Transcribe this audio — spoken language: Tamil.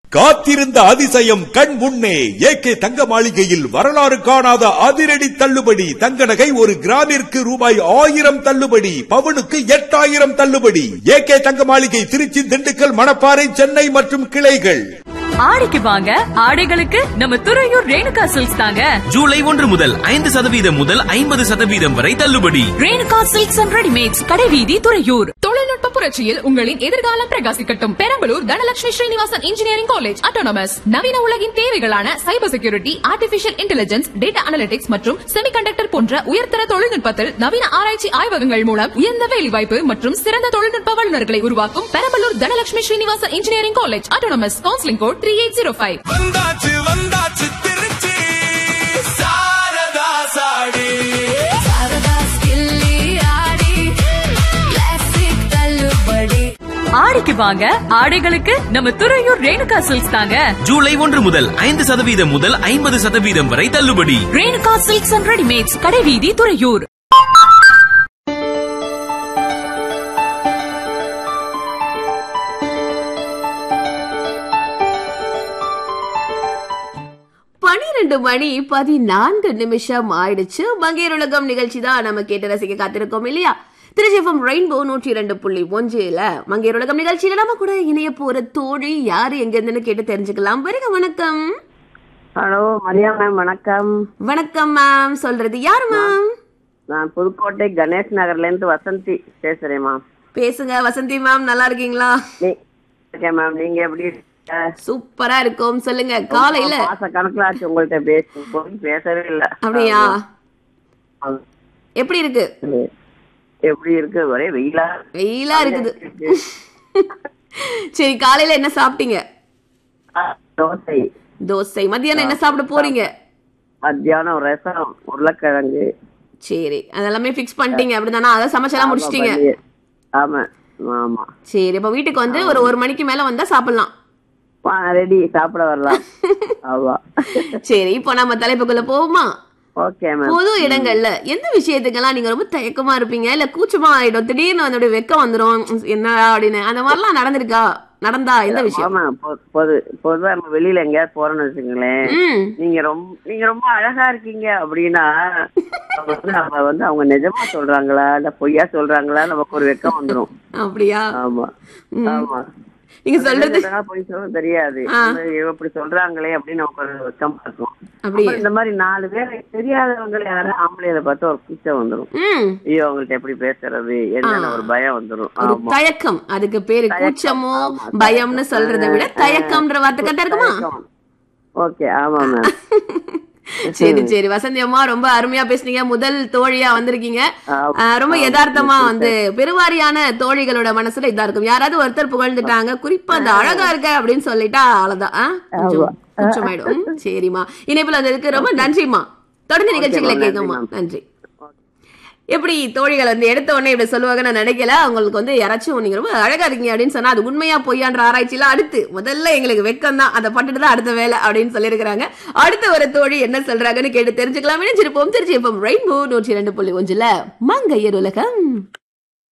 காத்திருந்த அதிசயம் கண் முன்னே ஏகே தங்க மாளிகையில் வரலாறு காணாத அதிரடி தள்ளுபடி தங்க நகை ஒரு கிராமிற்கு ரூபாய் ஆயிரம் தள்ளுபடி பவுனுக்கு எட்டாயிரம் தள்ளுபடி ஏகே தங்க மாளிகை திருச்சி திண்டுக்கல் மணப்பாறை சென்னை மற்றும் கிளைகள் ஆடிக்கு வாங்க ஆடைகளுக்கு நம்ம துறையூர் ரேணுகா சில்க்ஸ் தாங்க ஜூலை ஒன்று முதல் ஐந்து சதவீதம் முதல் ஐம்பது சதவீதம் வரை தள்ளுபடி ரேணுகா சில்க்ஸ் அண்ட் ரெடிமேட்ஸ் கடைவீதி துறையூர் தொழில்நுட்ப புரட்சியில் உங்களின் எதிர்காலம் பிரகாசிக்கட்டும் Perambalur Dhanalakshmi Srinivasan engineering college autonomous நவீன உலகின் தேவைகளான cyber security artificial intelligence data analytics மற்றும் செமிகண்டக்டர் போன்ற உயர்தர தொழில்நுட்பத்தில் நவீன ஆராய்ச்சி ஆய்வகங்கள் மூலம் உயர்ந்த வேலைவாய்ப்பு மற்றும் சிறந்த தொழில்நுட்ப வல்லுநர்களை உருவாக்கும் Perambalur Dhanalakshmi Srinivasan engineering college autonomous counselling code three eight zero five வந்தாச்சு வந்தாச்சு திருச்சி சாரதா சாடி ஆடிக்கு வாங்க ஆடைகளுக்கு நம்ம துறையூர் ரேணுகா சில்க்ஸ் தாங்க ஜூலை ஒன்று முதல் ஐந்து சதவீதம் முதல் ஐம்பது சதவீதம் வரை தள்ளுபடி ரேணுகா சில்க்ஸ் அண்ட் ரெடிமேட்ஸ் கடைவீதி துறையூர் பனிரெண்டு மணி பதினான்கு நிமிஷம் ஆயிடுச்சு மங்கையர் உலகம் நிகழ்ச்சி தான் நம்ம கேட்டு ரசிக்க காத்திருக்கோம் இல்லையா திருச்சிஃபம் ரெயின்போ நூற்றி இரண்டு புள்ளி ஒன்றுல மங்கையர் உலகம் நிகழ்ச்சியில நம்ம கூட இணைய போற தோழி யாரு எங்க இருந்துன்னு கேட்டு தெரிஞ்சுக்கலாம் வருக வணக்கம் ஹலோ மரியா மேம் வணக்கம் வணக்கம் மேம் சொல்றது யாரு மேம் நான் புதுக்கோட்டை கணேஷ் நகர்ல இருந்து வசந்தி பேசுறேன் மேம் பேசுங்க வசந்தி மேம் நல்லா இருக்கீங்களா நீ இருக்கேன் மேம் நீங்க எப்படி இருக்கீங்க? சூப்பரா இருக்கும் சொல்லுங்க காலையில மாச கணக்குல ஆச்சு உங்கள்ட்ட பேசி போய் பேசவே இல்ல அப்படியா ஆமா. எப்படி இருக்கு எப்படி இருக்கு ஒரே வெயிலா வெயிலா இருக்குது சரி காலையில என்ன சாப்பிட்டீங்க தோசை தோசை மத்தியானம் என்ன சாப்பிட போறீங்க மத்தியானம் ரசம் உருளைக்கிழங்கு சரி அதெல்லாமே ஃபிக்ஸ் பண்ணிட்டீங்க அப்படிதானா அதை சமைச்செல்லாம் முடிச்சிட்டீங்க பன்னீர். ஆமா ஆமா சரி இப்ப வீட்டுக்கு வந்து ஒரு ஒரு மணிக்கு மேல வந்தா சாப்பிடலாம் ரெடி சாப்பிட வரலாம் ஆமா சரி இப்போ நம்ம தலைப்புக்குள்ள போவோமா ஓகே மேம் பொது இடங்கள்ல எந்த விஷயத்துக்கெல்லாம் நீங்க ரொம்ப தயக்கமா இருப்பீங்க இல்ல கூச்சமா ஆயிடும் திடீர்னு வந்து அப்படியே வெக்கம் வந்துரும் என்னடா அப்படின்னு அந்த மாதிரிலாம் நடந்திருக்கா நடந்தா எந்த விஷயம் ஆமா பொ- பொது பொதுவா நம்ம வெளியில எங்கேயாவது போறோம்னு வச்சுங்களேன் ம் நீங்க ரொம்ப நீங்க ரொம்ப அழகா இருக்கீங்க அப்படின்னா அவங்க வந்து நம்ம வந்து அவங்க நிஜமா சொல்றாங்களா இல்ல பொய்யா சொல்றாங்களா நமக்கு ஒரு வெக்கம் வந்துரும் அப்படியா ஆமா ம். ஆமா நீங்க சொல்றது நிஜமா பொய் சொல்ல தெரியாது ஆ. இந்த இவ இப்படி சொல்றாங்களே அப்படின்னு நமக்கு ஒரு வெக்கமா இருக்கும் அப்படியே அப்புறம் இந்த மாதிரி நாலு பேர் தெரியாதவங்க யாரும் ஆம்பளையில பார்த்தா ஒரு கூச்சம் வந்துரும் ம் ஐயோ அவங்கள்ட்ட எப்படி பேசுறது என்னன்னு ஒரு பயம் வந்துரும் ஒரு ஆமா தயக்கம் அதுக்கு பேரு தயக்கம், கூச்சமோ ஆமா, பயம்னு தயக்கம். சொல்றதை விட தயக்கம்ன்ற வார்த்தை கரெக்டா இருக்குமா ஓகே ஆமா மேம் சரி சரி வசந்தி அம்மா ரொம்ப அருமையா பேசுனீங்க முதல் தோழியா வந்திருக்கீங்க ஆமா. ஆஹ் ரொம்ப ஆமா. யதார்த்தமா வந்து பெருவாரியான தோழிகளோட மனசுல இதா இருக்கும் யாராவது ஒருத்தர் புகழ்ந்துட்டாங்க குறிப்பா அந்த அழகா இருக்க அப்படின்னு சொல்லிட்டா அவ்வளவுதான் ஆ? கொஞ்சம் குச்சமாயிடும் ம், சரிம்மா இணைப்புல வந்ததுக்கு ரொம்ப நன்றிம்மா தொடர்ந்து நிகழ்ச்சிகளை நன்றி, கேட்குமா மேம். நன்றி எப்படி தோழிகள் வந்து எடுத்த உடனே இப்படி சொல்லுவாங்க நான் நினைக்கல அவங்களுக்கு வந்து யாராச்சும் நீங்க ரொம்ப அழகா இருக்கீங்க அப்படின்னு சொன்னா அது உண்மையா பொய்யான்ற ஆராய்ச்சியில அடுத்து முதல்ல எங்களுக்கு வெக்கம் தான் அதை பட்டுட்டு தான் அடுத்த வேலை அப்படின்னு சொல்லியிருக்கிறாங்க அடுத்த ஒரு தோழி என்ன சொல்றாங்கன்னு கேட்டு தெரிஞ்சுக்கலாம் இணைஞ்சிருப்போம் திருச்சி ரெயின்போ நூற்றி ரெண்டு புள்ளி ஒன்றுல மங்கையர் உலகம்